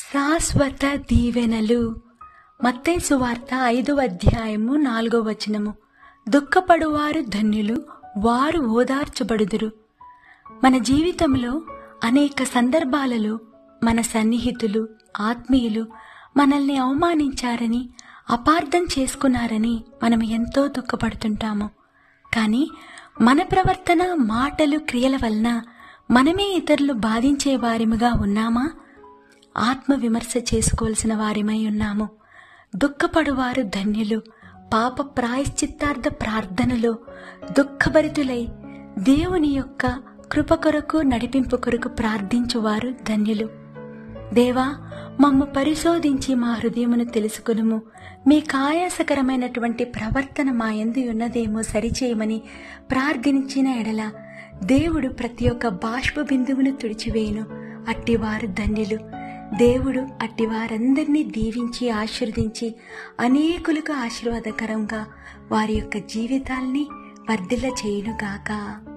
శాశ్వత దీవెనలు మత్తయి సువార్త ఐదవ అధ్యాయము నాలుగో వచనము దుఃఖపడువారు ధన్యులు వారు ఓదార్చబడుదురు మన జీవితంలో అనేక సందర్భాలలో మన సన్నిహితులు ఆత్మీయులు మనల్ని అవమానించారని అపార్థం చేసుకున్నారని మనం ఎంతో దుఃఖపడుతుంటాము కానీ మన ప్రవర్తన మాటలు క్రియల వలన మనమే ఇతరులు బాధించే వారిముగా ఉన్నామా ఆత్మ విమర్శ చేసుకోవాల్సిన వారిమై ఉన్నాము దుఃఖపడువారు ధన్యులు పాప ప్రాయశ్చిత్తార్థ ప్రార్థనలో దుఃఖభరితులై దేవుని యొక్క కృప కొరకు నడిపింపు కొరకు ప్రార్థించువారు ధన్యులు దేవా మమ్ము పరిశోధించి మా హృదయమును తెలుసుకునుము మీ కాయాసకరమైనటువంటి ప్రవర్తన మా ఎందు ఉన్నదేమో సరిచేయమని ప్రార్థించిన ఎడల దేవుడు ప్రతి ఒక్క బాష్ప బిందువును తుడిచివేయును అట్టివారు ధన్యులు దేవుడు అట్టి వారందరినీ దీవించి ఆశీర్వదించి అనేకులకు ఆశీర్వాదకరంగా వారి యొక్క జీవితాల్ని వర్ధిల్ల చేయునుగాక